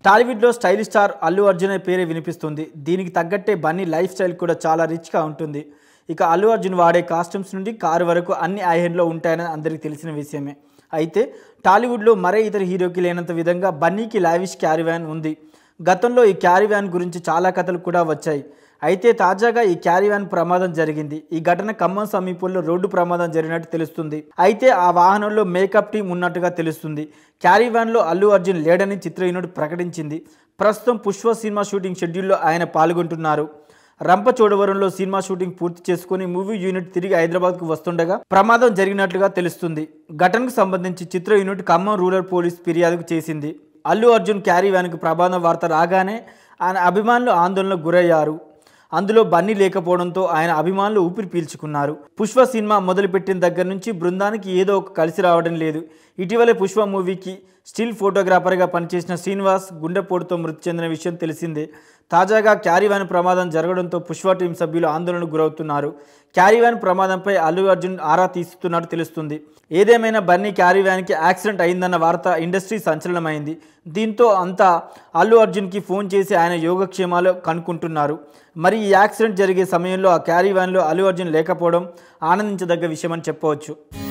టాలీవుడ్లో stylish star Allu Arjun అనే పేరే వినిపిస్తుంది దీనికి తగ్గట్టే బన్నీ లైఫ్ స్టైల్ కూడా చాలా రిచ్గా ఉంటుంది ఇక అల్లు అర్జున్ వాడే కాస్ట్యూమ్స్ నుండి కారు వరకు అన్ని ఐహెండ్లో ఉంటాయని అందరికీ తెలిసిన విషయమే అయితే టాలీవుడ్లో మరే ఇతర హీరోకి లేనంత విధంగా బన్నీకి లావిష్ క్యారీ వ్యాన్ ఉంది గతంలో ఈ క్యారీ వ్యాన్ గురించి చాలా కథలు కూడా వచ్చాయి అయితే తాజాగా ఈ క్యారీ వ్యాన్ ప్రమాదం జరిగింది ఈ ఘటన ఖమ్మం సమీపంలో రోడ్డు ప్రమాదం జరిగినట్టు తెలుస్తుంది అయితే ఆ వాహనంలో మేకప్ టీం ఉన్నట్టుగా తెలుస్తుంది క్యారీ వ్యాన్లో అల్లు అర్జున్ లేడని చిత్ర యూనిట్ ప్రకటించింది ప్రస్తుతం పుష్ప సినిమా షూటింగ్ షెడ్యూల్లో ఆయన పాల్గొంటున్నారు రంపచోడవరంలో సినిమా షూటింగ్ పూర్తి చేసుకుని మూవీ యూనిట్ తిరిగి హైదరాబాద్కు వస్తుండగా ప్రమాదం జరిగినట్లుగా తెలుస్తుంది ఘటనకు సంబంధించి చిత్ర యూనిట్ ఖమ్మం రూరల్ పోలీస్ ఫిర్యాదు చేసింది అల్లు అర్జున్ క్యారీ వ్యాన్కు ప్రమాదం వార్త రాగానే ఆయన అభిమానులు ఆందోళనకు గురయ్యారు అందులో బన్నీ లేకపోవడంతో ఆయన అభిమానులు ఊపిరి పీల్చుకున్నారు పుష్ప సినిమా మొదలుపెట్టిన దగ్గర నుంచి బృందానికి ఏదో ఒక కలిసి రావడం లేదు ఇటీవలే పుష్ప మూవీకి స్టిల్ ఫోటోగ్రాఫర్గా పనిచేసిన శ్రీనివాస్ గుండెపోటుతో మృతి చెందిన విషయం తెలిసిందే తాజాగా క్యారీ వ్యాన్ ప్రమాదం జరగడంతో పుష్ప టీం సభ్యులు ఆందోళనకు గురవుతున్నారు క్యారీ వ్యాన్ ప్రమాదంపై అల్లు అర్జున్ ఆరా తీస్తున్నట్టు తెలుస్తుంది ఏదేమైనా బన్నీ క్యారీ వ్యాన్కి యాక్సిడెంట్ అయిందన్న వార్త ఇండస్ట్రీ సంచలనమైంది దీంతో అంతా అల్లు అర్జున్కి ఫోన్ చేసి ఆయన యోగక్షేమాలు కనుక్కుంటున్నారు మరి ఈ యాక్సిడెంట్ జరిగే సమయంలో ఆ క్యారీ వ్యాన్లో అల్లు అర్జున్ లేకపోవడం ఆనందించదగ్గ విషయమని చెప్పవచ్చు